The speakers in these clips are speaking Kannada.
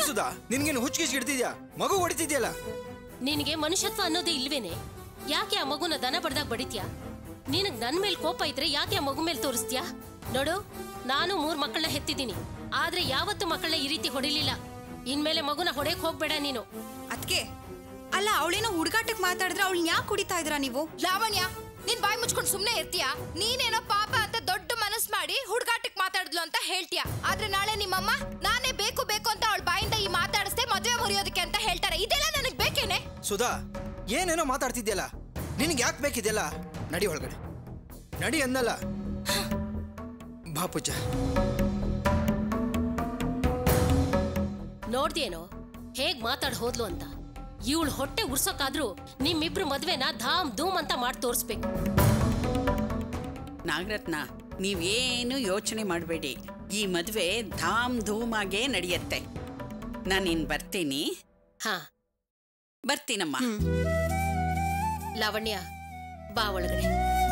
ಸುಧಾ ನಿನ್ಗೇನು ಹುಚ್ಚಿಗೆ ಹಿಡ್ತಿದ್ಯಾ ಮಗು ಹೊಡಿತಿದ್ಯಲ್ಲ ನಿನಗೆ ಮನುಷ್ಯತ್ವ ಅನ್ನೋದೇ ಇಲ್ವೇನೆ ಯಾಕೆ ಆ ಮಗುನ ದನ ಬಡ್ದಾಗ ಬಡಿತ್ಯಾ ನಿನಗ್ ನನ್ ಮೇಲ್ ಕೋಪ ಇದ್ರೆ ಯಾಕೆ ಆ ಮಗು ಮೇಲೆ ತೋರಿಸ್ತ್ಯಾ ನೋಡು ನಾನು ಮೂರ್ ಮಕ್ಕಳನ್ನ ಹೆತ್ತಿದ್ದೀನಿ ಆದ್ರೆ ಯಾವತ್ತು ಮಕ್ಕಳನ್ನ ಈ ರೀತಿ ಹೊಡಿಲಿಲ್ಲ ಇನ್ಮೇಲೆ ಮಗುನ ಹೊಡೆಯಕ್ ಹೋಗ್ಬೇಡ ನೀನು ಅದ್ಕೆ ಅಲ್ಲ ಅವಳೇನೋ ಹುಡುಗಾಟಕ್ಕೆ ಮಾತಾಡಿದ್ರೆ ಅವಳನ್ನ ಯಾಕೆ ಕುಡಿತಾ ಇದ್ರಾ ನೀವು ಲಾವಣ್ಯ ನಿನ್ ಬಾಯಿ ಮುಚ್ಕೊಂಡು ಸುಮ್ನೆ ಇರ್ತೀಯಾ ನೀನೇನೋ ಪಾಪ ಅಂತ ದೊಡ್ಡ ಮನಸ್ ಮಾಡಿ ಹುಡುಗಾಟಕ್ ಮಾತಾಡಿದ್ಲು ಅಂತ ಹೇಳ್ತೀಯ ಆದ್ರೆ ನಾಳೆ ನಿಮ್ಮಮ್ಮ ನಾನೇ ಬೇಕು ಬೇಕು ಅಂತ ಅವಳ ಬಾಯಿಂದ ಈ ಮಾತಾಡಿಸ್ದೆ ಮದುವೆ ಮುರಿಯೋದಕ್ಕೆ ಅಂತ ಹೇಳ್ತಾರೆ ಇದೆಲ್ಲ ನನಗ್ ಬೇಕೇನೆ ಸುಧಾ ಏನೇನೋ ಮಾತಾಡ್ತಿದ್ಯಲ್ಲ ನಿನಗೆ ಯಾಕೆ ಬೇಕಿದೆಯಲ್ಲ ನಡಿ ಒಳಗಡೆ ನಡಿ ಅನ್ನಲ್ಲ ಬಾ ಪೂಜ ನೋಡ್ದೇನೋ ಹೇಗ್ ಮಾತಾಡ್ ಹೋದ್ಲು ಅಂತ ಇವಳು ಹೊಟ್ಟೆ ಉರ್ಸೋಕಾದ್ರೂ ನಿಮ್ಮಿಬ್ರು ಮದ್ವೆನ ಧಾಮ್ ಧೂಮ್ ಅಂತ ಮಾಡಿ ತೋರಿಸ್ಬೇಕು ನಾಗರತ್ನ ನೀವೇನು ಯೋಚನೆ ಮಾಡಬೇಡಿ ಈ ಮದುವೆ ಧಾಮ್ ಧೂಮಾಗೇ ನಡೆಯುತ್ತೆ ನಾನಿನ್ ಬರ್ತೀನಿ ಹಾ ಬರ್ತೀನಮ್ಮ ಲಾವಣ್ಯ ಬಾ ಒಳಗಡೆ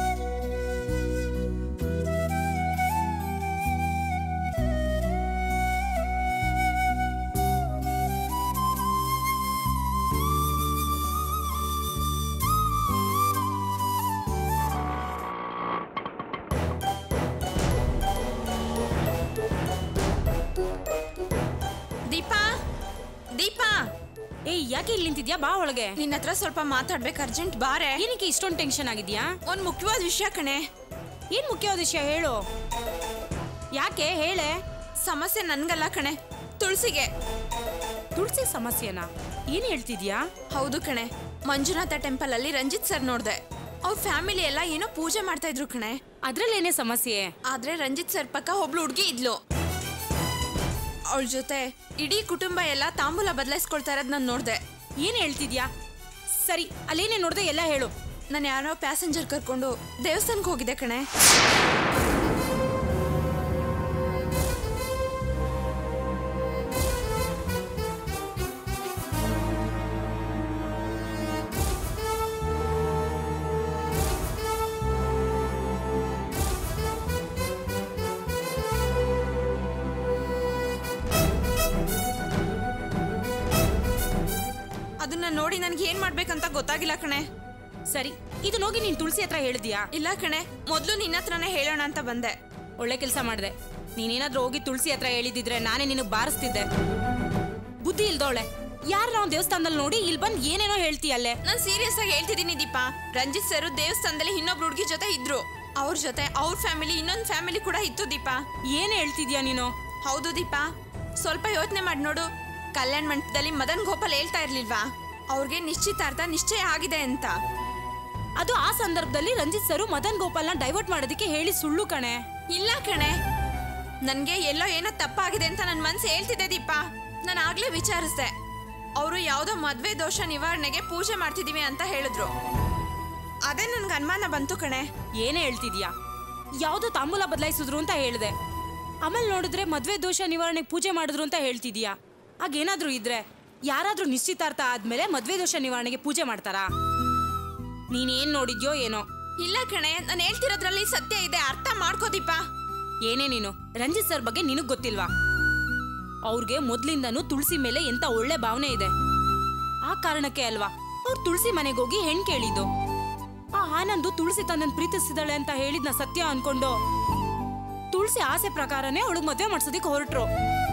ದೀಪಾ ದೀಪಾ ಏಯ್ ಯಾಕೆ ಇಲ್ಲಿ ನಿಂತಿದ್ಯಾ ಬಾ ಒಳಗೆ ನಿನ್ನ ಹತ್ರ ಸ್ವಲ್ಪ ಮಾತಾಡ್ಬೇಕು ಅರ್ಜೆಂಟ್ ಬಾರೆ ಏನಕ್ಕೆ ಇಷ್ಟೊಂದು ಟೆನ್ಷನ್ ಆಗಿದ್ಯಾ ಒಂದ್ ಮುಖ್ಯವಾದ ವಿಷಯ ಕಣೆ ಏನ್ ಮುಖ್ಯವಾದ ವಿಷಯ ಹೇಳು ಯಾಕೆ ಹೇಳೆ ಸಮಸ್ಯೆ ನನ್ಗಲ್ಲ ಕಣೆ ತುಳಸಿಗೆ ತುಳಸಿ ಸಮಸ್ಯೆನಾ ಏನ್ ಹೇಳ್ತಿದ್ಯಾ ಹೌದು ಕಣೆ ಮಂಜುನಾಥ ಟೆಂಪಲ್ ಅಲ್ಲಿ ರಂಜಿತ್ ಸರ್ ನೋಡ್ದೆ ಅವ್ರ ಫ್ಯಾಮಿಲಿ ಎಲ್ಲ ಏನೋ ಪೂಜೆ ಮಾಡ್ತಾ ಇದ್ರು ಕಣೆ ಅದ್ರಲ್ಲೇನೇ ಸಮಸ್ಯೆ ಆದ್ರೆ ರಂಜಿತ್ ಸರ್ ಪಕ್ಕ ಒಬ್ಳು ಹುಡುಗಿ ಇದ್ಲು ಅವಳ ಜೊತೆ ಇಡೀ ಕುಟುಂಬ ಎಲ್ಲ ತಾಂಬೂಲ ಬದಲಾಯಿಸ್ಕೊಳ್ತಾ ಇರೋದ್ ನಾನು ನೋಡ್ದೆ ಏನ್ ಹೇಳ್ತಿದ್ಯಾ ಸರಿ ಅಲ್ಲೇನೇ ನೋಡ್ದೆ ಎಲ್ಲ ಹೇಳು ನಾನು ಯಾರೋ ಪ್ಯಾಸೆಂಜರ್ ಕರ್ಕೊಂಡು ದೇವಸ್ಥಾನಕ್ಕೆ ಹೋಗಿದ್ದೆ ಕಣೆ ಅದನ್ನ ನೋಡಿ ನನ್ಗೆ ಏನ್ ಮಾಡ್ಬೇಕಂತ ಗೊತ್ತಾಗಿಲ್ಲ ಕಣೆ ಸರಿ ಇದು ಹೋಗಿ ನೀನ್ ತುಳಸಿ ಹತ್ರ ಹೇಳಿದ್ಯಾ ಇಲ್ಲ ಕಣೆ ಮೊದ್ಲು ನಿನ್ನ ಹತ್ರನೇ ಹೇಳೋಣ ಅಂತ ಬಂದೆ ಒಳ್ಳೆ ಕೆಲಸ ಮಾಡ್ದೆ ನೀನೇನಾದ್ರೂ ಹೋಗಿ ತುಳಸಿ ಹತ್ರ ಹೇಳಿದಿದ್ರೆ ನಾನೇ ನಿನಗ್ ಬಾರಿಸ್ತಿದ್ದೆ ಬುದ್ಧಿ ಇಲ್ದೋಳೆ ಯಾರ ನಾವು ದೇವಸ್ಥಾನದಲ್ಲಿ ನೋಡಿ ಇಲ್ಲಿ ಬಂದ್ ಏನೇನೋ ಹೇಳ್ತೀಯಲ್ಲೇ ನಾನ್ ಸೀರಿಯಸ್ ಆಗಿ ಹೇಳ್ತಿದ್ದೀನಿ ದೀಪಾ ರಂಜಿತ್ ಸರ್ ದೇವಸ್ಥಾನದಲ್ಲಿ ಇನ್ನೊಬ್ರು ಹುಡುಗಿ ಜೊತೆ ಇದ್ರು ಅವ್ರ ಜೊತೆ ಅವ್ರ ಫ್ಯಾಮಿಲಿ ಇನ್ನೊಂದ್ ಫ್ಯಾಮಿಲಿ ಕೂಡ ಇತ್ತು ದೀಪಾ ಏನ್ ಹೇಳ್ತಿದ್ಯಾ ನೀನು ಹೌದು ದೀಪಾ ಸ್ವಲ್ಪ ಯೋಚನೆ ಮಾಡಿ ನೋಡು ಕಲ್ಯಾಣ ಮಂಟಪದಲ್ಲಿ ಮದನ್ ಗೋಪಾಲ್ ಹೇಳ್ತಾ ಇರ್ಲಿಲ್ವಾ ಅವ್ರಿಗೆ ನಿಶ್ಚಿತಾರ್ಥ ನಿಶ್ಚಯ ಆಗಿದೆ ಅಂತ ಅದು ಆ ಸಂದರ್ಭದಲ್ಲಿ ರಂಜಿತ್ ಸರು ಮದನ್ ಗೋಪಾಲ್ನ ಡೈವರ್ಟ್ ಮಾಡೋದಕ್ಕೆ ಹೇಳಿ ಸುಳ್ಳು ಕಣೆ ಇಲ್ಲ ಕಣೆ ನನ್ಗೆ ಎಲ್ಲೋ ಏನೋ ತಪ್ಪಾಗಿದೆ ಅಂತ ನನ್ ಮನ್ಸು ಹೇಳ್ತಿದೆ ದೀಪಾ ನಾನು ಆಗ್ಲೇ ವಿಚಾರಿಸ್ದೆ ಅವರು ಯಾವ್ದೋ ಮದ್ವೆ ದೋಷ ನಿವಾರಣೆಗೆ ಪೂಜೆ ಮಾಡ್ತಿದೀವಿ ಅಂತ ಹೇಳಿದ್ರು ಅದೇ ನನ್ಗೆ ಅನುಮಾನ ಬಂತು ಕಣೆ ಏನೇ ಹೇಳ್ತಿದ್ಯಾ ಯಾವ್ದೋ ತಾಂಬೂಲ ಬದಲಾಯಿಸಿದ್ರು ಅಂತ ಹೇಳ್ದೆ ಆಮೇಲೆ ನೋಡಿದ್ರೆ ಮದ್ವೆ ದೋಷ ನಿವಾರಣೆಗೆ ಪೂಜೆ ಮಾಡಿದ್ರು ಅಂತ ಹೇಳ್ತಿದ್ಯಾ ಆಗೇನಾದ್ರೂ ಇದ್ರೆ ಯಾರಾದ್ರೂ ನಿಶ್ಚಿತಾರ್ಥ ಆದ್ಮೇಲೆ ಮದ್ವೆ ದೋಷ ನಿವಾರಣೆಗೆ ಪೂಜೆ ಮಾಡ್ತಾರಾ ನೀನೇನ್ ನೋಡಿದ್ಯೋ ಏನೋ ಇಲ್ಲ ಕಣೆ ನಾನು ಹೇಳ್ತಿರೋದ್ರಲ್ಲಿ ಸತ್ಯ ಇದೆ ಅರ್ಥ ಮಾಡ್ಕೋ ದೀಪಾ ಏನೇ ನೀನು ರಂಜಿತ್ ಸರ್ ಬಗ್ಗೆ ನಿನಗ್ ಗೊತ್ತಿಲ್ವಾ ಅವ್ರಿಗೆ ಮೊದ್ಲಿಂದನೂ ತುಳಸಿ ಮೇಲೆ ಎಂತ ಒಳ್ಳೆ ಭಾವನೆ ಇದೆ ಆ ಕಾರಣಕ್ಕೆ ಅಲ್ವಾ ಅವ್ರು ತುಳಸಿ ಮನೆಗೆ ಹೋಗಿ ಹೆಣ್ ಕೇಳಿದ್ದು ಆ ಆನಂದು ತುಳಸಿ ತನ್ನನ್ ಪ್ರೀತಿಸಿದಾಳೆ ಅಂತ ಹೇಳಿದ್ನ ಸತ್ಯ ಅನ್ಕೊಂಡು ತುಳಸಿ ಆಸೆ ಪ್ರಕಾರನೇ ಅವಳಿಗೆ ಮದ್ವೆ ಮಾಡ್ಸೋದಿಕ್ ಹೊರಟ್ರು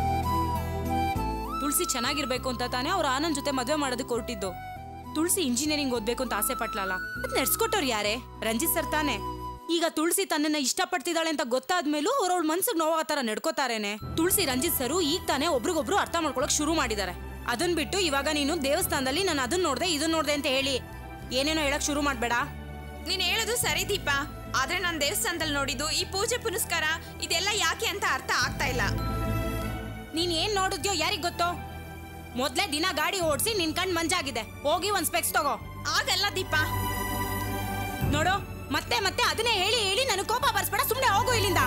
ತುಳಸಿ ಚೆನ್ನಾಗಿರ್ಬೇಕು ಅಂತ ತಾನೇ ಅವ್ರ ಆನಂದ್ ಜೊತೆ ಮದ್ವೆ ಮಾಡೋದಕ್ಕೆ ಹೊರಟಿದ್ದು ತುಳಸಿ ಇಂಜಿನಿಯರಿಂಗ್ ಓದ್ಬೇಕು ಅಂತ ಆಸೆ ಪಟ್ಲಲ್ಲ ಅದ್ ನಡ್ಸ್ಕೊಟ್ಟವ್ರು ಯಾರೇ ರಂಜಿತ್ ಸರ್ ತಾನೆ ಈಗ ತುಳಸಿ ತನ್ನನ್ನ ಇಷ್ಟಪಡ್ತಿದ್ದಾಳೆ ಅಂತ ಗೊತ್ತಾದ್ಮೇಲೂ ಅವ್ರವ್ಳ ಮನ್ಸಿಗೆ ನೋವಾಗ ತರ ನಡ್ಕೋತಾರೇನೆ ತುಳಸಿ ರಂಜಿತ್ ಸರು ಈಗ ತಾನೇ ಒಬ್ರಿಗೊಬ್ರು ಅರ್ಥ ಮಾಡ್ಕೊಳಕ್ ಶುರು ಮಾಡಿದ್ದಾರೆ ಅದನ್ ಬಿಟ್ಟು ಇವಾಗ ನೀನು ದೇವಸ್ಥಾನದಲ್ಲಿ ನಾನು ಅದನ್ನ ನೋಡ್ದೆ ಇದನ್ನ ನೋಡ್ದೆ ಅಂತ ಹೇಳಿ ಏನೇನೋ ಹೇಳಕ್ ಶುರು ಮಾಡ್ಬೇಡ ನೀನ್ ಹೇಳೋದು ಸರಿ ದೀಪಾ ಆದ್ರೆ ನಾನು ದೇವಸ್ಥಾನದಲ್ಲಿ ನೋಡಿದ್ದು ಈ ಪೂಜೆ ಪುನಸ್ಕಾರ ಇದೆಲ್ಲ ಯಾಕೆ ಅಂತ ಅರ್ಥ ಆಗ್ತಾ ಇಲ್ಲ ನೀನ್ ಏನ್ ನೋಡಿದ್ಯೋ ಯಾರಿಗ್ ಗೊತ್ತೋ ಮೊದ್ಲೇ ದಿನ ಗಾಡಿ ಓಡಿಸಿ ನಿನ್ ಕಣ್ ಮಂಜಾಗಿದೆ ಹೋಗಿ ಒಂದ್ ಸ್ಪೆಕ್ಸ್ ತಗೋ ಆಗಲ್ಲ ದೀಪಾ ನೋಡು ಮತ್ತೆ ಮತ್ತೆ ಅದನ್ನೇ ಹೇಳಿ ಹೇಳಿ ನನಗೆ ಕೋಪ ಬರ್ಸ್ಬೇಡ ಸುಮ್ಮನೆ ಹೋಗು ಇಲ್ಲಿಂದ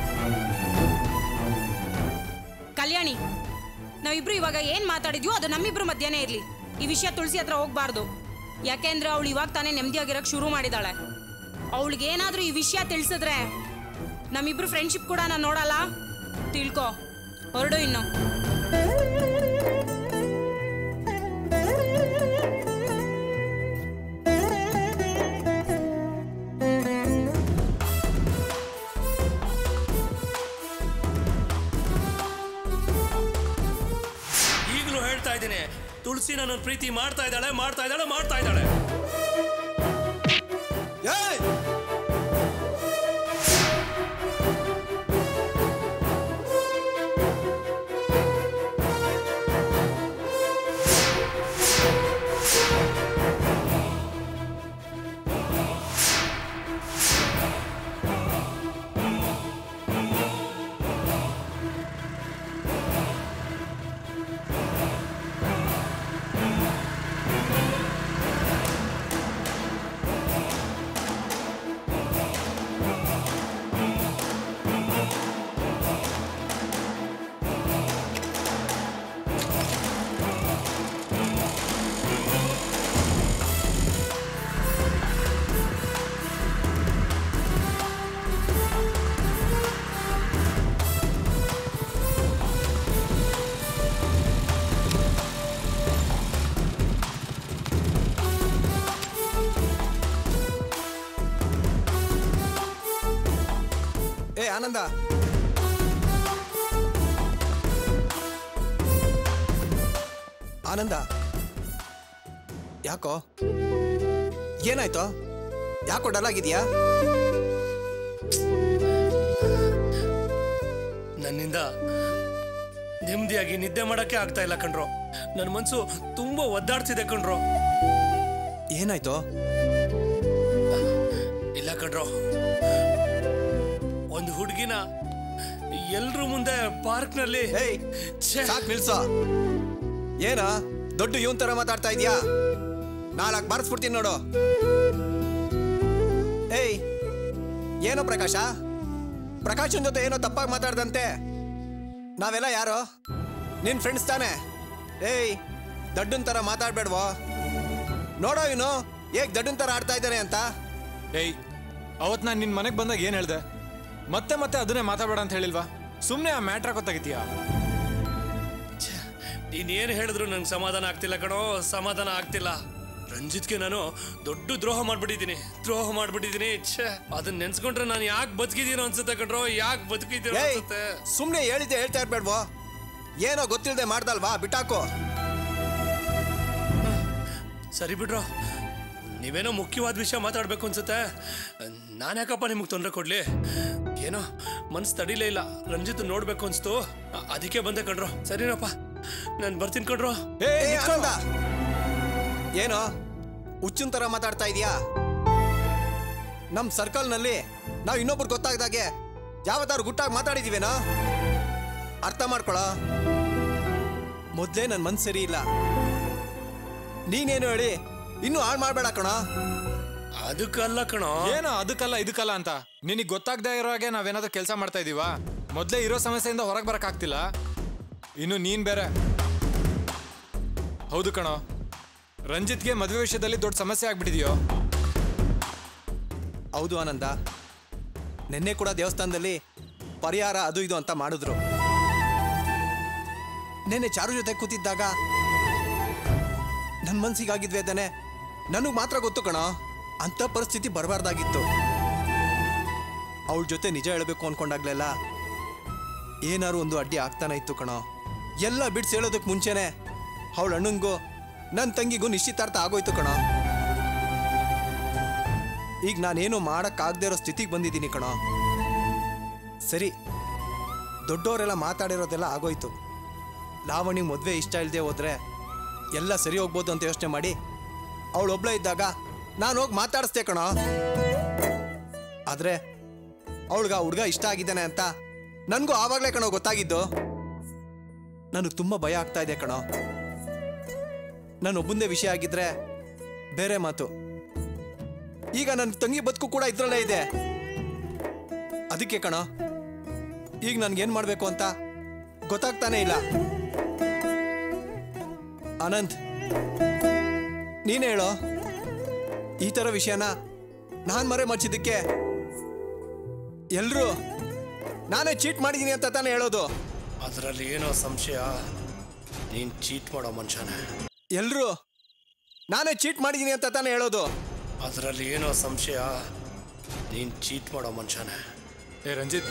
ಕಲ್ಯಾಣಿ ನಾವಿಬ್ರು ಇವಾಗ ಏನ್ ಮಾತಾಡಿದ್ಯೋ ಅದು ನಮ್ಮಿಬ್ರು ಮಧ್ಯನೇ ಇರ್ಲಿ ಈ ವಿಷಯ ತುಳಸಿ ಹತ್ರ ಹೋಗ್ಬಾರ್ದು ಯಾಕೆಂದ್ರೆ ಅವಳು ಇವಾಗ ತಾನೇ ನೆಮ್ಮದಿಯಾಗಿರಕ್ ಶುರು ಮಾಡಿದಾಳೆ ಅವಳಿಗೆ ಏನಾದ್ರೂ ಈ ವಿಷಯ ತಿಳಿಸಿದ್ರೆ ನಮ್ಮಿಬ್ರು ಫ್ರೆಂಡ್ಶಿಪ್ ಕೂಡ ನಾನು ನೋಡಲ್ಲ ತಿಳ್ಕೊ ಹೊರಡು ಇನ್ನು ತುಳಸಿ ನನ್ನ ಪ್ರೀತಿ ಮಾಡ್ತಾ ಇದ್ದಾಳೆ ಮಾಡ್ತಾ ಇದ್ದಾಳೆ ಮಾಡ್ತಾ ಇದ್ದಾಳೆ ಏಯ್ ಏ ಆನಂದ ಆನಂದ ಯಾಕೋ ಏನಾಯ್ತು ಯಾಕೋ ಡಲ್ ಆಗಿದ್ಯಾ ನನ್ನಿಂದ ನೆಮ್ಮದಿಯಾಗಿ ನಿದ್ದೆ ಮಾಡಕ್ಕೆ ಆಗ್ತಾ ಇಲ್ಲ ಕಣ್ರೋ ನನ್ನ ಮನ್ಸು ತುಂಬಾ ಒದ್ದಾಡ್ತಿದೆ ಕಣ್ರೋ ಏನಾಯ್ತು ಇಲ್ಲ ಕಣ್ರೋ ಒಂದು ಹುಡುಗಿನ ಎಲ್ರ ಮುಂದೆ ಪಾರ್ಕ್ನಲ್ಲಿ ಏಯ್ ಛೆ, ಸಾಕ್ ನಿಲ್ಸೋ ಏನ ದೊಡ್ಡ ಇವನ್ ತರ ಮಾತಾಡ್ತಾ ಇದ್ಯಾ ನಾಲ್ಕು ಬಾರಿಸ್ಬಿಡ್ತೀನಿ ನೋಡು ಏಯ್ ಏನೋ ಪ್ರಕಾಶ ಪ್ರಕಾಶನ್ ಜೊತೆ ಏನೋ ತಪ್ಪಾಗಿ ಮಾತಾಡ್ದಂತೆ ನಾವೆಲ್ಲ ಯಾರು ನಿನ್ ಫ್ರೆಂಡ್ಸ್ ತಾನೆ ಏಯ್ ದಡ್ಡನ್ ತರ ಮಾತಾಡ್ಬೇಡ್ವೋ ನೋಡೋ ಇವನು ಹೇಗ್ ದಡ್ಡನ್ ತರ ಆಡ್ತಾ ಇದ್ದಾನೆ ಅಂತ ಏಯ್ ಅವತ್ ನಾನು ನಿನ್ನ ಮನೆಗೆ ಬಂದಾಗ ಏನು ಹೇಳ್ದೆ ಮತ್ತೆ ಮತ್ತೆ ಅದನ್ನೇ ಮಾತಾಡಬೇಡ ಅಂತ ಹೇಳಿಲ್ವಾ ಸುಮ್ಮನೆ ಆ ಮ್ಯಾಟ್ರ್ ಗೊತ್ತಾಗಿತ್ತೀಯಾ ನೀನ್ ಏನ್ ಹೇಳಿದ್ರು ನಂಗೆ ಸಮಾಧಾನ ಆಗ್ತಿಲ್ಲ ಕಣೋ ಸಮಾಧಾನ ಆಗ್ತಿಲ್ಲ ರಂಜಿತ್ಗೆ ನಾನು ದೊಡ್ಡ ದ್ರೋಹ ಮಾಡ್ಬಿಟ್ಟಿದ್ದೀನಿ ದ್ರೋಹ ಮಾಡ್ಬಿಟ್ಟಿದ್ದೀನಿ ಛೇ ಅದನ್ನ ನೆನ್ಸ್ಕೊಂಡ್ರೆ ನಾನು ಯಾಕೆ ಬದುಕಿದೀನೋ ಅನ್ಸುತ್ತೆ ಕಣ್ರೋ ಯಾಕೆ ಬದುಕಿದೀನೋ ಏಯ್ ಅನ್ಸುತ್ತೆ ಸುಮ್ನೆ ಹೇಳಿದ್ದೆ ಹೇಳ್ತಾ ಇರ್ಬೇಡ್ವೋ ಏನೋ ಗೊತ್ತಿಲ್ಲದೆ ಮಾಡ್ದಲ್ವಾ ಬಿಟ್ಟಾಕು ಸರಿ ಬಿಡ್ರೋ ನೀವೇನೋ ಮುಖ್ಯವಾದ ವಿಷಯ ಮಾತಾಡ್ಬೇಕು ಅನ್ಸುತ್ತೆ ನಾನು ಯಾಕಪ್ಪ ನಿಮಗೆ ತೊಂದರೆ ಕೊಡ್ಲಿ ಏನೋ ಮನ್ಸು ತಡಿಲೇ ಇಲ್ಲ ರಂಜಿತ್ ನೋಡ್ಬೇಕು ಅನ್ಸ್ತು ಅ- ಅದಕ್ಕೆ ಬಂದೆ ಕಣ್ರೋ ಸರಿನಪ್ಪ ನಾನು ಬರ್ತೀನಿ ಕಣ್ರೋ ಏ ಏ, ನಿತ್ಕೊ. ಆನಂದ! ಏನೋ ಹುಚ್ಚಿನ ತರ ಮಾತಾಡ್ತಾ ಇದೀಯಾ ನಮ್ ಸರ್ಕಲ್ನಲ್ಲಿ ನಾವು ಇನ್ನೊಬ್ರು ಗೊತ್ತಾಗ್ದಾಗೆ ಯಾವತ್ತಾರು ಗುಟ್ಟಾಗಿ ಮಾತಾಡಿದೀವೇನೋ ಅರ್ಥ ಮಾಡ್ಕೊಳ ಮೊದ್ಲೇ ನನ್ ಮನ್ಸು ಸರಿ ಇಲ್ಲ ನೀನೇನು ಹೇಳಿ ಇನ್ನೂ ಹಾಳು ಮಾಡ್ಬೇಡ ಕಣ ಅದಕ್ಕಲ್ಲ ಕಣೋ ಏನೋ ಅದಕ್ಕಲ್ಲ ಇದಕ್ಕಲ್ಲ ಅಂತ ನಿನಗೆ ಗೊತ್ತಾಗದೇ ಇರೋ ಹಾಗೆ ನಾವೇನಾದ್ರೂ ಕೆಲಸ ಮಾಡ್ತಾ ಇದೀವಾ ಮೊದಲೇ ಇರೋ ಸಮಸ್ಯೆಯಿಂದ ಹೊರಗೆ ಬರೋಕ್ಕಾಗ್ತಿಲ್ಲ ಇನ್ನು ನೀನ್ ಬೇರೆ ಹೌದು ಕಣೋ ರಂಜಿತ್ಗೆ ಮದುವೆ ವಿಷಯದಲ್ಲಿ ದೊಡ್ಡ ಸಮಸ್ಯೆ ಆಗ್ಬಿಟ್ಟಿದೆಯೋ ಹೌದು ಆನಂದ ನಿನ್ನೆ ಕೂಡ ದೇವಸ್ಥಾನದಲ್ಲಿ ಪರಿಹಾರ ಅದು ಇದು ಅಂತ ಮಾಡಿದ್ರು ನಿನ್ನೆ ಚಾರು ಜೊತೆ ಕೂತಿದ್ದಾಗ ನನ್ನ ಮನ್ಸಿಗಾಗಿದ್ವಿ ತಾನೆ ನನಗೆ ಮಾತ್ರ ಗೊತ್ತು ಕಣ ಅಂತ ಪರಿಸ್ಥಿತಿ ಬರಬಾರ್ದಾಗಿತ್ತು ಅವಳ ಜೊತೆ ನಿಜ ಹೇಳಬೇಕು ಅನ್ಕೊಂಡಾಗ್ಲೆಲ್ಲ ಏನಾರು ಒಂದು ಅಡ್ಡಿ ಆಗ್ತಾನೆ ಇತ್ತು ಕಣ ಎಲ್ಲ ಬಿಡ್ಸ್ ಹೇಳೋದಕ್ಕೆ ಮುಂಚೆನೆ ಅವಳ ಅಣ್ಣಂಗೂ ನನ್ನ ತಂಗಿಗೂ ನಿಶ್ಚಿತಾರ್ಥ ಆಗೋಯ್ತು ಕಣ ಈಗ ನಾನೇನು ಮಾಡಕ್ಕಾಗದೇ ಇರೋ ಸ್ಥಿತಿಗೆ ಬಂದಿದ್ದೀನಿ ಕಣೋ ಸರಿ ದೊಡ್ಡವರೆಲ್ಲ ಮಾತಾಡಿರೋದೆಲ್ಲ ಆಗೋಯ್ತು ಲಾವಣಿ ಮದುವೆ ಇಷ್ಟ ಇಲ್ಲದೆ ಹೋದ್ರೆ ಎಲ್ಲ ಸರಿ ಹೋಗ್ಬೋದು ಅಂತ ಯೋಚನೆ ಮಾಡಿ ಅವಳು ಒಬ್ಳೆ ಇದ್ದಾಗ ನಾನು ಹೋಗಿ ಮಾತಾಡಿಸ್ದೆ ಕಣೋ ಆದ್ರೆ ಅವಳಿಗೆ ಆ ಹುಡುಗ ಇಷ್ಟ ಆಗಿದ್ದಾನೆ ಅಂತ ನನಗೂ ಆವಾಗಲೇ ಕಣೋ ಗೊತ್ತಾಗಿದ್ದು ನನಗೆ ತುಂಬ ಭಯ ಆಗ್ತಾ ಇದೆ ಕಣೋ ನಾನು ಒಬ್ಬಂದೇ ವಿಷಯ ಆಗಿದ್ರೆ ಬೇರೆ ಮಾತು ಈಗ ನನ್ನ ತಂಗಿ ಬದುಕು ಕೂಡ ಇದ್ರಲ್ಲೇ ಇದೆ ಅದಕ್ಕೆ ಕಣ ಈಗ ನನ್ಗೇನ್ ಮಾಡ್ಬೇಕು ಅಂತ ಗೊತ್ತಾಗ್ತಾನೆ ಇಲ್ಲ ಆನಂದ್ ನೀನೇ ಹೇಳೋ ಈ ತರ ವಿಷಯನ ನಾನ್ ಮರೆ ಮಚ್ಚಿದ್ದಕ್ಕೆ ಎಲ್ರು ನಾನೇ ಚೀಟ್ ಮಾಡಿದೀನಿ ಅಂತ ತಾನೇ ಹೇಳೋದು ಅದರಲ್ಲಿ ಏನೋ ಸಂಶಯ ನೀನ್ ಚೀಟ್ ಮಾಡೋ ಮನುಷ್ಯನೇ ಎಲ್ರು ನಾನೇ ಚೀಟ್ ಮಾಡಿದೀನಿ ಅಂತ ತಾನೇ ಹೇಳೋದು ಅದರಲ್ಲಿ ಏನೋ ಸಂಶಯ ನೀನ್ ಚೀಟ್ ಮಾಡೋ ಮನುಷ್ಯನೇ ಏ ರಂಜಿತ್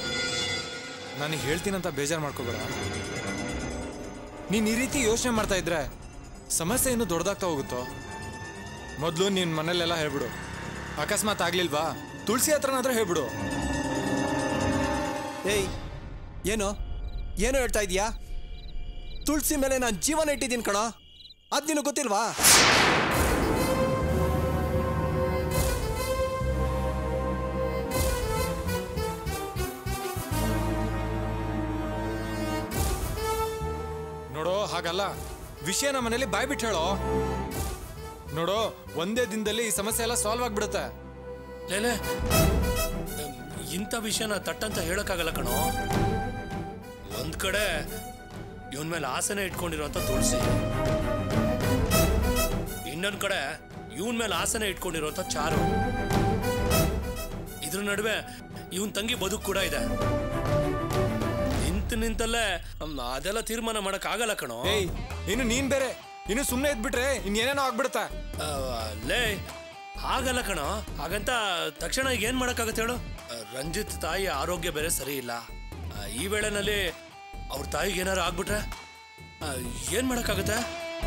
ನನಗೆ ಹೇಳ್ತೀನಂತ ಬೇಜಾರು ಮಾಡ್ಕೋಬೇಡ ನೀನು ಈ ರೀತಿ ಯೋಚನೆ ಮಾಡ್ತಾ ಇದ್ರೆ ಸಮಸ್ಯೆ ಇನ್ನೂ ದೊಡ್ಡದಾಗ್ತಾ ಹೋಗುತ್ತೋ ಮೊದಲು ನಿನ್ನ ಮನೇಲೆಲ್ಲ ಹೇಳ್ಬಿಡು ಅಕಸ್ಮಾತ್ ಆಗ್ಲಿಲ್ವಾ ತುಳಸಿ ಹತ್ರನಾದ್ರೂ ಹೇಳ್ಬಿಡು ಏಯ್ ಏನು ಏನು ಹೇಳ್ತಾ ಇದೀಯಾ ತುಳಸಿ ಮೇಲೆ ನಾನು ಜೀವನ ಇಟ್ಟಿದ್ದೀನಿ ಕಣೋ ಅದು ನಿನಗೆ ಗೊತ್ತಿಲ್ವಾ ನೋಡೋ ಹಾಗಲ್ಲ ವಿಷಯನ ಮನೇಲಿ ಬಾಯ್ ಬಿಟ್ಟು ಹೇಳೋ ನೋಡೋ ಒಂದೇ ದಿನದಲ್ಲಿ ಈ ಸಮಸ್ಯೆ ಎಲ್ಲ ಸಾಲ್ವ್ ಆಗ್ಬಿಡುತ್ತೆ ಲೇಲೆ ಇಂಥ ವಿಷಯನ ತಟ್ಟಂತ ಹೇಳಕ್ಕಾಗಲ್ಲ ಕಣೋ ಒಂದ್ ಕಡೆ ಇವನ್ ಮೇಲೆ ಆಸೆನೆ ಇಟ್ಕೊಂಡಿರೋಂಥ ತುಳಸಿ ಇನ್ನೊಂದ್ ಕಡೆ ಇವನ್ ಮೇಲೆ ಆಸೆನೆ ಇಟ್ಕೊಂಡಿರೋಂಥ ಚಾರು ಇದ್ರ ನಡುವೆ ಇವನ್ ತಂಗಿ ಬದುಕು ಕೂಡ ಇದೆ ನಿಂತು ನಿಂತಲ್ಲೇ ಅಮ್, ಅದೆಲ್ಲ ತೀರ್ಮಾನ ಮಾಡಕ್ ಆಗಲ್ಲ ಕಣೋ ಏಯ್ ಇನ್ನು ನೀನ್ ಬೇರೆ ಇನ್ನು ಸುಮ್ಮನೆ ಇದ್ಬಿಟ್ರೆ ಇನ್ನೇನೇನೋ ಆಗ್ಬಿಡುತ್ತೆ ಆ, ಲೇ ಹಾಗಲ್ಲ ಕಣೋ ಹಾಗಂತ ತಕ್ಷಣ ಈಗ ಏನ್ ಮಾಡಕ್ಕಾಗತ್ತೆ ಹೇಳು ಆ, ರಂಜಿತ್ ತಾಯಿ ಆರೋಗ್ಯ ಬೇರೆ ಸರಿ ಇಲ್ಲ ಆ, ಈ ವೇಳೆನಲ್ಲಿ ಅವ್ರ ತಾಯಿಗೆ ಏನಾರು ಆಗ್ಬಿಟ್ರೆ ಆ, ಏನ್ ಮಾಡಕ್ಕಾಗತ್ತೆ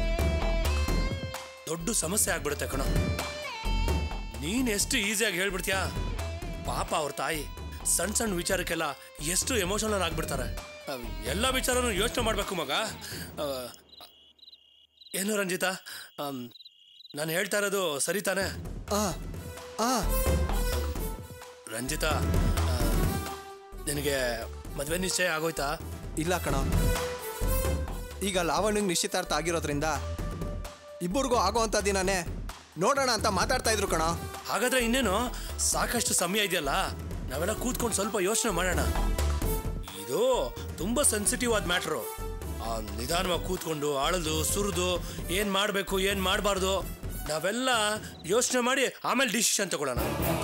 ದೊಡ್ಡ ಸಮಸ್ಯೆ ಆಗ್ಬಿಡುತ್ತೆ ಕಣೋ ನೀನ್ ಎಷ್ಟು ಈಸಿಯಾಗಿ ಹೇಳ್ಬಿಡ್ತೀಯಾ ಪಾಪ ಅವ್ರ ತಾಯಿ ಸಣ್ಣ ಸಣ್ಣ ವಿಚಾರಕ್ಕೆಲ್ಲ ಎಷ್ಟು ಎಮೋಷನಲ್ ಆಗ್ಬಿಡ್ತಾರೆ ಆ, ಎಲ್ಲ ವಿಚಾರನೂ ಯೋಚನೆ ಮಾಡ್ಬೇಕು ಮಗ ಆ, ಏನು ರಂಜಿತಾ ನಾನು ಹೇಳ್ತಾ ಇರೋದು ಸರಿ ತಾನೇ ಆ ಆ ರಂಜಿತಾ ಆ, ನಿನಗೆ ಮದುವೆ ನಿಶ್ಚಯ ಆಗೋಯ್ತಾ ಇಲ್ಲ ಕಣ ಈಗ ಲಾವಣ್ಯಂಗೆ ನಿಶ್ಚಿತಾರ್ಥ ಆಗಿರೋದ್ರಿಂದ ಇಬ್ಬರಿಗೂ ಆಗೋವಂಥ ದಿನನೇ ನೋಡೋಣ ಅಂತ ಮಾತಾಡ್ತಾ ಇದ್ರು ಕಣ ಹಾಗಾದ್ರೆ ಇನ್ನೇನು ಸಾಕಷ್ಟು ಸಮಯ ಇದೆಯಲ್ಲ ನಾವೆಲ್ಲ ಕೂತ್ಕೊಂಡು ಸ್ವಲ್ಪ ಯೋಚನೆ ಮಾಡೋಣ ಇದು ತುಂಬಾ ಸೆನ್ಸಿಟಿವ್ ಆದ ಮ್ಯಾಟ್ರು ನಿಧಾನವಾಗಿ ಕೂತ್ಕೊಂಡು ಆಳದು ಸುರಿದು ಏನ್ ಮಾಡಬೇಕು ಏನ್ ಮಾಡಬಾರ್ದು ನಾವೆಲ್ಲ ಯೋಚನೆ ಮಾಡಿ ಆಮೇಲೆ ಡಿಸಿಷನ್ ತಗೊಳ್ಳೋಣ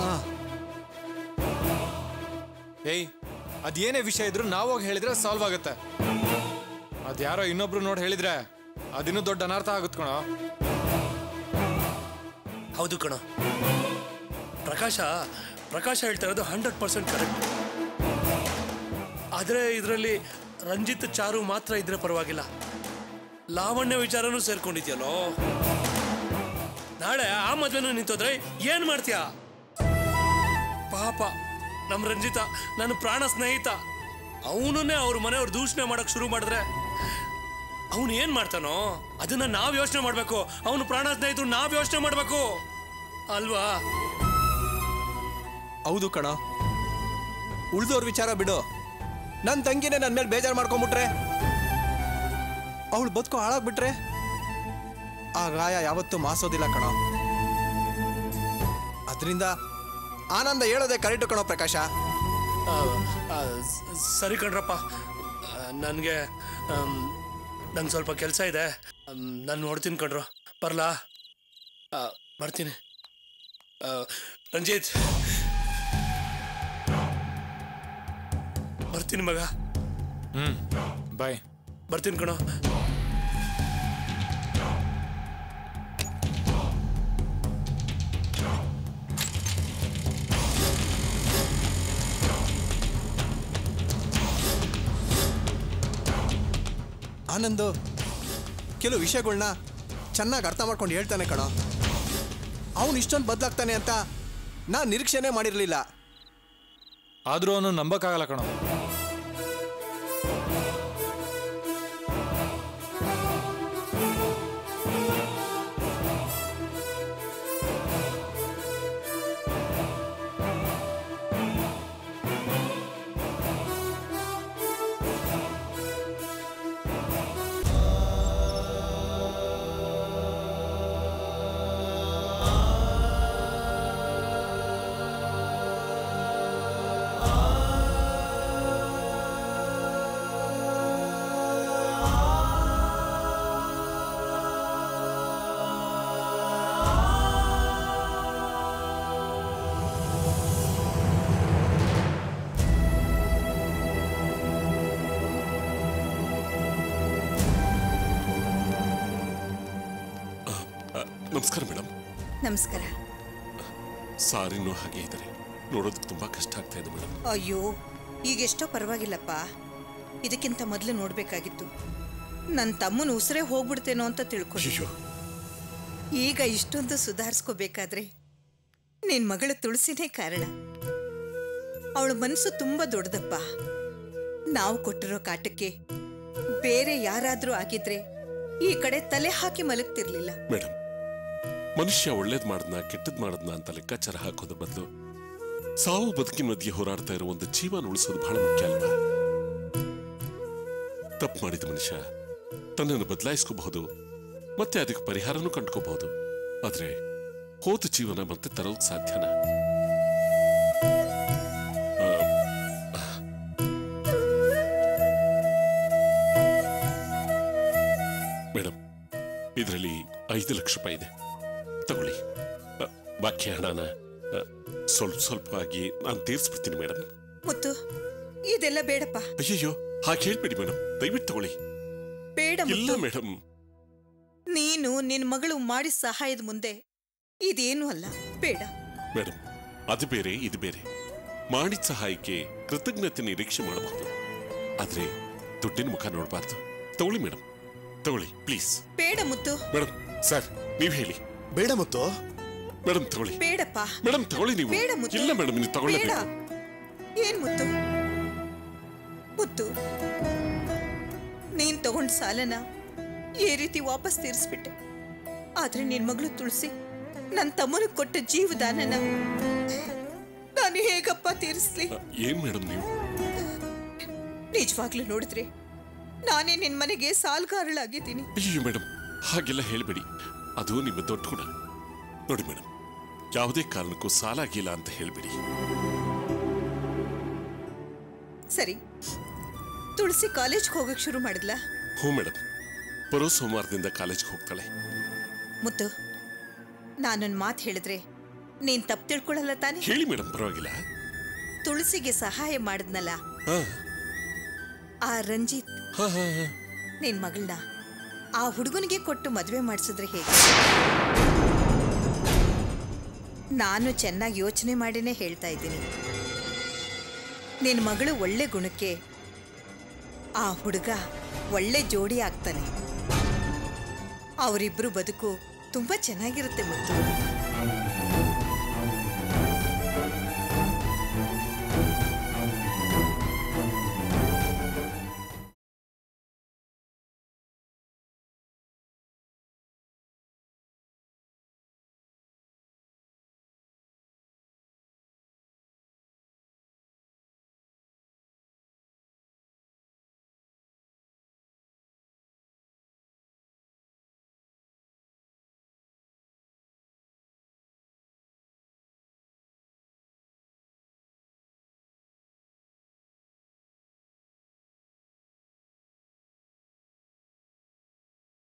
ಏಯ್ ಅದೇನೇ ವಿಷಯ ಇದ್ರು ನಾವು ಹೋಗಿ ಹೇಳಿದ್ರೆ ಸಾಲ್ವ್ ಆಗುತ್ತೆ ಅದ್ಯಾರೋ ಇನ್ನೊಬ್ರು ನೋಡಿ ಹೇಳಿದ್ರೆ ಅದಿನ್ನೂ ದೊಡ್ಡ ಅನರ್ಥ ಆಗುತ್ತೆ ಕಣೋ ಹೌದು ಕಣ ಪ್ರಕಾಶ ಪ್ರಕಾಶ ಹೇಳ್ತಾ ಇರೋದು ಹಂಡ್ರೆಡ್ ಪರ್ಸೆಂಟ್ ಕರೆಕ್ಟ್ ಆದರೆ ಇದರಲ್ಲಿ ರಂಜಿತ್ ಚಾರು ಮಾತ್ರ ಇದ್ರೆ ಪರವಾಗಿಲ್ಲ ಲಾವಣ್ಯ ವಿಚಾರನೂ ಸೇರ್ಕೊಂಡಿದ್ಯಲ್ಲೋ ನಾಳೆ ಆ ಮದ್ವೆನೂ ನಿಂತೋದ್ರೆ ಏನ್ ಮಾಡ್ತೀಯ ಪಾಪ ನಮ್ ರಂಜಿತ ನನ್ನ ಪ್ರಾಣ ಸ್ನೇಹಿತ ಅವನನ್ನೇ ಅವ್ರ ಮನೆಯವ್ರು ದೂಷಣೆ ಮಾಡಕ್ ಶುರು ಮಾಡಿದ್ರೆ ಅವನು ಏನ್ ಮಾಡ್ತಾನೋ ಅದನ್ನ ನಾವ್ ಯೋಚನೆ ಮಾಡ್ಬೇಕು ಅವನು ಪ್ರಾಣ ಸ್ನೇಹಿತರು ನಾವ್ ಯೋಚನೆ ಮಾಡ್ಬೇಕು ಅಲ್ವಾ ಹೌದು ಕಣ ಉಳ್ದೋರ್ ವಿಚಾರ ಬಿಡು ನನ್ನ ತಂಗಿನೇ ನನ್ನ ಮೇಲೆ ಬೇಜಾರು ಮಾಡ್ಕೊಂಬಿಟ್ರೆ ಅವಳು ಬದುಕು ಹಾಳಾಗ್ಬಿಟ್ರೆ ಆ ಗಾಯ ಯಾವತ್ತೂ ಮಾಸೋದಿಲ್ಲ ಕಣ ಅದರಿಂದ ಆನಂದ ಹೇಳೋದೇ ಕರೆಕ್ಟು ಕಣೋ ಪ್ರಕಾಶ ಆ, ಆ, ಸ- ಸರಿ ಕಣ್ರಪ್ಪ ನನಗೆ ನಂಗೆ ಸ್ವಲ್ಪ ಕೆಲಸ ಇದೆ ನಾನು ನೋಡ್ತೀನಿ ಕಣ್ರು ಬರ್ಲಾ ಆ, ಬರ್ತೀನಿ ಆ, ರಂಜಿತ್ ಬರ್ತೀನಿ ಮಗ ಹ್ಮ್ ಬಾಯ್ ಬರ್ತೀನಿ ಕಣೋ ಆನಂದು ಕೆಲವು ವಿಷಯಗಳ್ನ ಚೆನ್ನಾಗಿ ಅರ್ಥ ಮಾಡ್ಕೊಂಡು ಹೇಳ್ತಾನೆ ಕಣ ಅವನು ಇಷ್ಟೊಂದು ಬದಲಾಗ್ತಾನೆ ಅಂತ ನಾನು ನಿರೀಕ್ಷೆನೇ ಮಾಡಿರಲಿಲ್ಲ ಆದ್ರೂ ಅವನು ನಂಬಕ್ಕಾಗಲ್ಲ ಕಣೋ ನಮಸ್ಕಾರ ಮೇಡಮ್ ನಮಸ್ಕಾರ ಸಾರಿನೂ ಹಾಗೆ ಇದ್ದಾರೆ ನೋಡೋದಕ್ಕೆ ತುಂಬಾ ಕಷ್ಟ ಆಗ್ತಾ ಇದೆ ಮೇಡಮ್ ಅಯ್ಯೋ ಈಗೆಷ್ಟೋ ಪರವಾಗಿಲ್ಲಪ್ಪ ಇದಕ್ಕಿಂತ ಮೊದಲು ನೋಡಬೇಕಾಗಿತ್ತು ನನ್ನ ತಮ್ಮನ ಉಸಿರೇ ಹೋಗ್ಬಿಡ್ತೇನೋ ಅಂತ ತಿಳ್ಕೊಂಡು ಅಯ್ಯೋ ಈಗ ಇಷ್ಟೊಂದು ಸುಧಾರಿಸ್ಕೋಬೇಕಾದ್ರೆ ನಿನ್ ಮಗಳ ತುಳಸಿನೇ ಕಾರಣ ಅವಳ ಮನಸ್ಸು ತುಂಬಾ ದೊಡ್ಡದಪ್ಪ ನಾವು ಕೊಟ್ಟಿರೋ ಕಾಟಕ್ಕೆ ಬೇರೆ ಯಾರಾದ್ರೂ ಆಗಿದ್ರೆ ಈ ಕಡೆ ತಲೆ ಹಾಕಿ ಮಲಗ್ತಿರ್ಲಿಲ್ಲ ಮೇಡಮ್ ಮನುಷ್ಯ ಒಳ್ಳೇದ್ ಮಾಡದ್ನ ಕೆಟ್ಟದ್ ಮಾಡದ್ನ ಅಂತ ಲೆಕ್ಕಾಚಾರ ಹಾಕೋದ ಬದಲು ಸಾವು ಬದುಕಿನ ಮಧ್ಯೆ ಹೋರಾಡ್ತಾ ಇರೋ ಒಂದು ಜೀವನ ಉಳಿಸೋದು ಬಹಳ ಮುಖ್ಯ ಅಲ್ವಾ ತಪ್ಪು ಮಾಡಿದ ಮನುಷ್ಯ ತನ್ನನ್ನು ಬದಲಾಯಿಸ್ಕೋಬಹುದು ಮತ್ತೆ ಅದಕ್ಕೆ ಪರಿಹಾರನೂ ಕಂಡ್ಕೋಬಹುದು ಆದ್ರೆ ಹೋದ ಜೀವನ ಮತ್ತೆ ತರೋಕ್ ಸಾಧ್ಯನಾ ಆ, ಮೇಡಮ್ ಇದರಲ್ಲಿ ಐದು ಲಕ್ಷ ರೂಪಾಯಿ ಇದೆ ತಗೊಳ್ಳಿ ಅ, ಬಾಕಿ ಹಣನ ಅ, ಸ್ವಲ್ಪ ಸ್ವಲ್ಪವಾಗಿ ನಾನು ತೀರಿಸ್ಬಿಡ್ತೀನಿ ಮೇಡಮ್ ಮುತ್ತು ಇದೆಲ್ಲ ಬೇಡಪ್ಪ ಅಯ್ಯಯ್ಯೋ ಹಾಗೆ ಹೇಳ್ಬೇಡಿ ಮೇಡಮ್ ದಯವಿಟ್ಟು ತಗೊಳ್ಳಿ ಬೇಡ ಇಲ್ಲ ಮುತ್ತು ಮೇಡಮ್ ನೀನು ನಿನ್ ಮಗಳು ಮಾಡಿದ ಸಹಾಯದ ಮುಂದೆ ಇದೇನು ಅಲ್ಲ ಬೇಡ ಮೇಡಮ್ ಅದು ಬೇರೆ ಇದು ಬೇರೆ ಮಾಡಿದ ಸಹಾಯಕ್ಕೆ ಕೃತಜ್ಞತೆ ನಿರೀಕ್ಷೆ ಮಾಡಬಹುದು ಆದ್ರೆ ದುಡ್ಡಿನ ಮುಖ ನೋಡಬಾರ್ದು ತಗೊಳ್ಳಿ ಮೇಡಮ್ ತಗೊಳ್ಳಿ ಪ್ಲೀಸ್ ಬೇಡ ಮುತ್ತು ಮೇಡಮ್ ಸರ್ ನೀವ್ ಹೇಳಿ ಬೇಡ ಮುತ್ತು ಮೇಡಮ್ ತಗೊಳ್ಳಿ ಬೇಡಪ್ಪ ಮೇಡಮ್ ತಗೊಳ್ಳಿ ನೀವು ಬೇಡ ಮುತ್ತು ಇಲ್ಲ ಮೇಡಮ್ ನೀವು ಬೇಡ ತಗೊಳ್ಳಿ ಏನ್ ಮುತ್ತು ಮುತ್ತು ನೀನ್ ತಗೊಂಡ್ ಸಾಲನ ಈ ರೀತಿ ವಾಪಸ್ ತೀರಿಸ್ಬಿಟ್ಟೆ ಆದ್ರೆ ನಿನ್ ಮಗಳು ತುಳಸಿ ನನ್ನ ತಮ್ಮನಿಗೆ ಕೊಟ್ಟ ಜೀವದಾನನ ನಾನು ಹೇಗಪ್ಪ ತೀರಿಸ್ಲಿ ಏನ್ ಮೇಡಮ್ ನೀವು ನಿಜವಾಗ್ಲೂ ನೋಡಿದ್ರೆ ನಾನೇ ನಿನ್ ಮನೆಗೆ ಸಾಲ್ಗಾರಳಾಗಿದ್ದೀನಿ ಅಯ್ಯೋ ಮೇಡಮ್ ಹಾಗೆಲ್ಲ ಹೇಳ್ಬೇಡಿ ಅದು ನಿಮ್ಮ ದೊಡ್ಡ ಗುಣ ನೋಡಿ ಮೇಡಮ್ ಯಾವುದೇ ಕಾರಣಕ್ಕೂ ಸಾಲ ಆಗಿಲ್ಲ ಅಂತ ಹೇಳ್ಬೇಡಿ ಸರಿ ತುಳಸಿ ಕಾಲೇಜ್ಗೆ ಹೋಗಕ್ ಶುರು ಮಾಡಿದ್ಲಾ ಹ್ಞೂ ಮೇಡಮ್ ಬರೋ ಸೋಮವಾರದಿಂದ ಕಾಲೇಜ್ಗೆ ಹೋಗ್ತಾಳೆ ಮುತ್ತು ನಾನೊಂದು ಮಾತು ಹೇಳಿದ್ರೆ ನೀನ್ ತಪ್ಪು ತಿಳ್ಕೊಳ್ಳಲ್ಲ ತಾನೆ ಹೇಳಿ ಮೇಡಮ್ ಪರವಾಗಿಲ್ಲ ತುಳಸಿಗೆ ಸಹಾಯ ಮಾಡಿದ್ನಲ್ಲ ಹಾ ಆ ರಂಜಿತ್ ಹಾ ಹಾ ಹಾ ನಿನ್ ಮಗಳನ್ನ ಆ ಹುಡುಗನಿಗೆ ಕೊಟ್ಟು ಮದುವೆ ಮಾಡಿಸಿದ್ರೆ ಹೇಗೆ ನಾನು ಚೆನ್ನಾಗಿ ಯೋಚನೆ ಮಾಡಿನೇ ಹೇಳ್ತಾ ಇದ್ದೀನಿ ನಿನ್ ಮಗಳು ಒಳ್ಳೆ ಗುಣಕ್ಕೆ ಆ ಹುಡುಗ ಒಳ್ಳೆ ಜೋಡಿ ಆಗ್ತಾನೆ ಅವರಿಬ್ರು ಬದುಕು ತುಂಬಾ ಚೆನ್ನಾಗಿರುತ್ತೆ ಮುತ್ತು